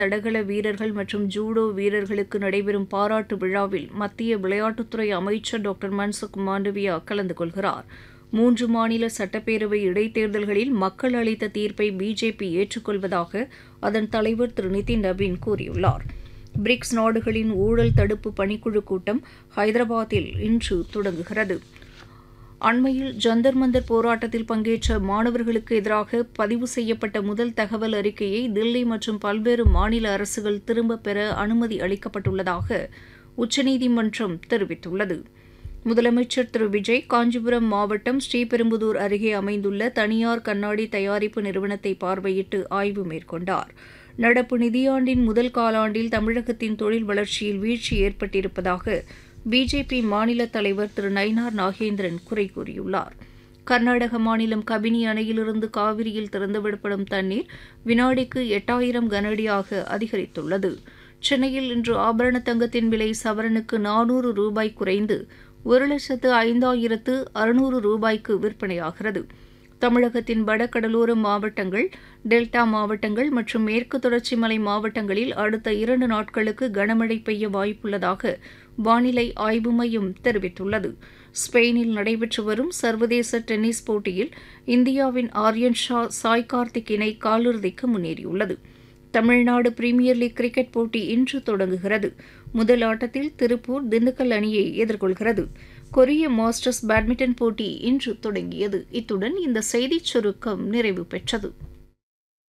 தடகள வீரர்கள் மற்றும் ஜூடோ வீரர்களுக்கு நடைபெறும் பாராட்டு விழாவில் மத்திய விளையாட்டுத்துறை அமைச்சர் டாக்டர் மன்சுக் மாண்டவியா கலந்து கொள்கிறார் மூன்று மாநில சட்டப்பேரவை இடைத்தேர்தல்களில் மக்கள் அளித்த தீர்ப்பை பிஜேபி ஏற்றுக்கொள்வதாக அதன் தலைவர் திரு நிதின் நவீன் கூறியுள்ளார் பிரிக்ஸ் நாடுகளின் ஊழல் தடுப்பு பணிக்குழு கூட்டம் ஹைதராபாத்தில் இன்று தொடங்குகிறது அண்மையில் ஜந்தர் மந்தர் போராட்டத்தில் பங்கேற்ற மாணவர்களுக்கு எதிராக பதிவு செய்யப்பட்ட முதல் தகவல் அறிக்கையை தில்லி மற்றும் பல்வேறு மாநில அரசுகள் திரும்பப் பெற அனுமதி அளிக்கப்பட்டுள்ளதாக உச்சநீதிமன்றம் தெரிவித்துள்ளது முதலமைச்சர் திரு விஜய் காஞ்சிபுரம் மாவட்டம் ஸ்ரீபெரும்புதூர் அருகே அமைந்துள்ள தனியார் கண்ணாடி தயாரிப்பு நிறுவனத்தை பார்வையிட்டு ஆய்வு மேற்கொண்டார் நடப்பு நிதியாண்டின் முதல் காலாண்டில் தமிழகத்தின் தொழில் வளர்ச்சியில் வீழ்ச்சி ஏற்பட்டிருப்பதாக பிஜேபி மாநில தலைவர் திரு நயினார் நாகேந்திரன் குறை கூறியுள்ளார் கர்நாடக மாநிலம் கபினி அணையிலிருந்து காவிரியில் திறந்துவிடப்படும் தண்ணீர் வினாடிக்கு எட்டாயிரம் கனஅடியாக அதிகரித்துள்ளது சென்னையில் இன்று ஆபரண தங்கத்தின் விலை சவரனுக்கு நானூறு ரூபாய் குறைந்து ஒரு லட்சத்து ஐந்தாயிரத்து அறுநூறு ரூபாய்க்கு விற்பனையாகிறது தமிழகத்தின் வடகடலோர மாவட்டங்கள் டெல்டா மாவட்டங்கள் மற்றும் மேற்கு தொடர்ச்சி மலை மாவட்டங்களில் அடுத்த இரண்டு நாட்களுக்கு கனமழை பெய்ய வாய்ப்புள்ளதாக வானிலை ஆய்வு மையம் தெரிவித்துள்ளது ஸ்பெயினில் நடைபெற்று வரும் சர்வதேச டென்னிஸ் போட்டியில் இந்தியாவின் ஆர்யன் ஷா சாய் கார்த்திக் இணை காலிறுதிக்கு முன்னேறியுள்ளது தமிழ்நாடு பிரீமியர் லீக் கிரிக்கெட் போட்டி இன்று தொடங்குகிறது முதல் ஆட்டத்தில் திருப்பூர் திண்டுக்கல் அணியை எதிர்கொள்கிறது கொரிய மாஸ்டர்ஸ் பேட்மிண்டன் போட்டி இன்று தொடங்கியது இத்துடன் இந்த செய்திச் சுருக்கம் நிறைவு பெற்றது